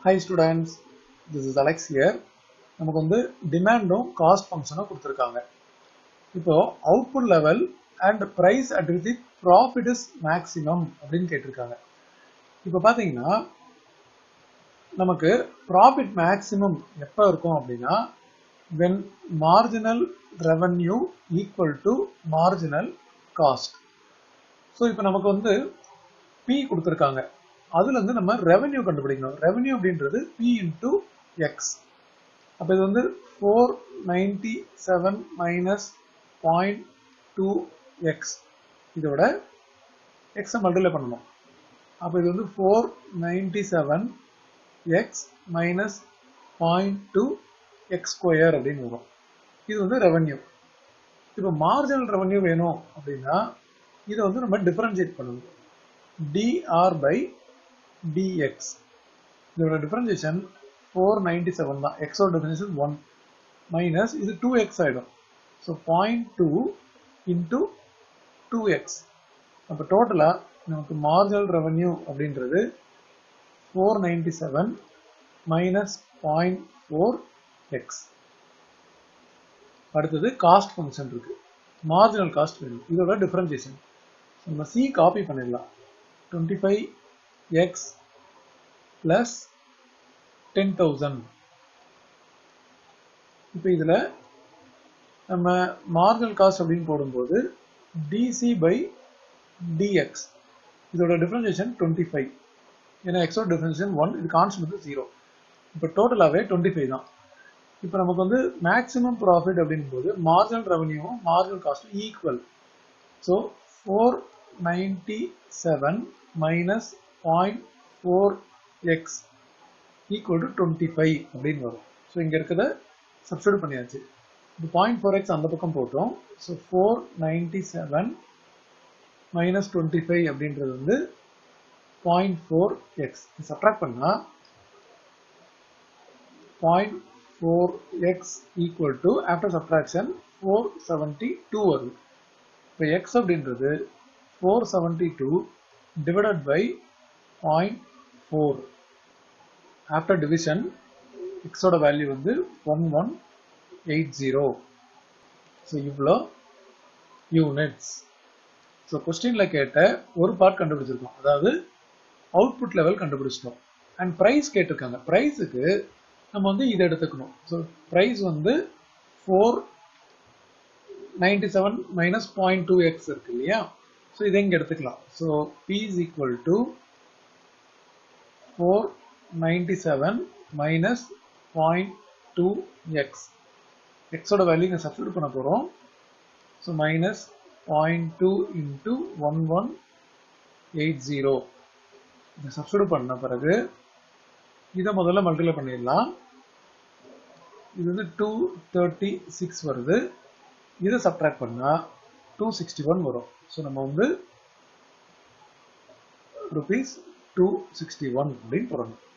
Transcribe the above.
high students this is Alex here நமக்கு வந்து டிமாண்டும் காஸ்ட் ஃபங்க்ஷனும் கொடுத்துருக்காங்க இப்போ output level and price at the profit is maximum அப்படின்னு கேட்டிருக்காங்க இப்போ பார்த்தீங்கன்னா நமக்கு ப்ராஃபிட் மேக்ஸிமம் எப்போ இருக்கும் அப்படின்னா when marginal revenue equal to marginal cost so இப்போ நமக்கு வந்து பி கொடுத்துருக்காங்க அதுல இருந்து நம்ம ரெவென்யூ கண்டுபிடிக்கணும் ரெவென்யூ அப்படின்றது பி இன்டூ எக்ஸ் அப்போ இது வந்து four ninety seven minus point two x இதோட எக்ஸை மல்டிப்ளை பண்ணணும் அப்போ இது வந்து four ninety seven x minus point two x square அப்படின்னு வரும் இது வந்து ரெவென்யூ இப்போ மார்ஜினல் ரெவென்யூ வேணும் அப்படின்னா இதை வந்து நம்ம டிஃபரன்ஷியேட் பண்ணணும் டிஆர் பை டிஎக்ஸ் இதோட டிஃபரன்ஷியேஷன் ஃபோர் நைன்டி செவன் தான் எக்ஸோட டிஃபரன்ஷியேஷன் ஒன் மைனஸ் இது டூ எக்ஸ் ஆகிடும் so point two into two x அப்போ டோட்டலாக நமக்கு மார்ஜினல் ரெவன்யூ அப்படின்றது four ninety seven minus point four x அடுத்தது காஸ்ட் ஃபங்க்ஷன் இருக்கு மார்ஜினல் காஸ்ட் வேணும் இதோட டிஃபரன்சியேஷன் நம்ம சி காப்பி பண்ணிடலாம் twenty five x plus ten thousand இப்போ இதில் நம்ம மார்ஜினல் காஸ்ட் அப்படின்னு போடும்போது டிசி பை டிஎக்ஸ் இதோட டிஃபரன்சியேஷன் டுவெண்ட்டி ஃபைவ் ஏன்னா எக்ஸோட டிஃபரன்சியேஷன் ஒன் இது கான்ஸ்ட் வந்து ஜீரோ இப்போ டோட்டலாகவே டுவெண்ட்டி ஃபைவ் தான் இப்போ நமக்கு வந்து மேக்ஸிமம் ப்ராஃபிட் அப்படின்னும் போது மார்ஜினல் ரெவன்யூவும் மார்ஜினல் காஸ்ட்டும் equal so four ninety seven minus point four x equal to twenty five அப்படின்னு வரும் ஸோ இங்கே இருக்கிறத சப்ஸ்டியூட் பண்ணியாச்சு இப்போ பாயிண்ட் ஃபோர் எக்ஸ் அந்த பக்கம் போட்டோம் so four ninety seven minus twenty five அப்படின்றது வந்து பாயிண்ட் ஃபோர் எக்ஸ் சப்ட்ராக்ட் பண்ணால் point four x equal to after subtraction four seventy two வருது இப்போ எக்ஸ் அப்படின்றது four seventy two divided by point four after division எக்ஸோட value வந்து one one eight zero so இவ்வளோ units so கொஸ்டினில் கேட்ட ஒரு பார்ட் கண்டுபிடிச்சிருக்கோம் அதாவது அவுட்புட் லெவல் கண்டுபிடிச்சிட்டோம் அண்ட் ப்ரைஸ் கேட்டிருக்காங்க ப்ரைஸுக்கு நம்ம வந்து இதை எடுத்துக்கணும் ஸோ ப்ரைஸ் வந்து four ninety seven minus point two x இருக்கு இல்லையா ஸோ இதை இங்கே எடுத்துக்கலாம் so P is equal to four ninety seven minus point two x எக்ஸோட வேல்யூ இங்கே சப்ஸ்டியூட் பண்ண போகிறோம் so minus point two into one one eight zero இதை சப்ஸ்டியூட் பண்ண பிறகு இதை முதல்ல மல்டிப்ளை பண்ணிடலாம் இது வந்து டூ தேர்ட்டி சிக்ஸ் வருது இதை சப்ட்ராக்ட் பண்ணால் டூ சிக்ஸ்டி ஒன் வரும் ஸோ நம்ம வந்து ருபீஸ் டூ சிக்ஸ்டி ஒன் அப்படின்னு போடணும்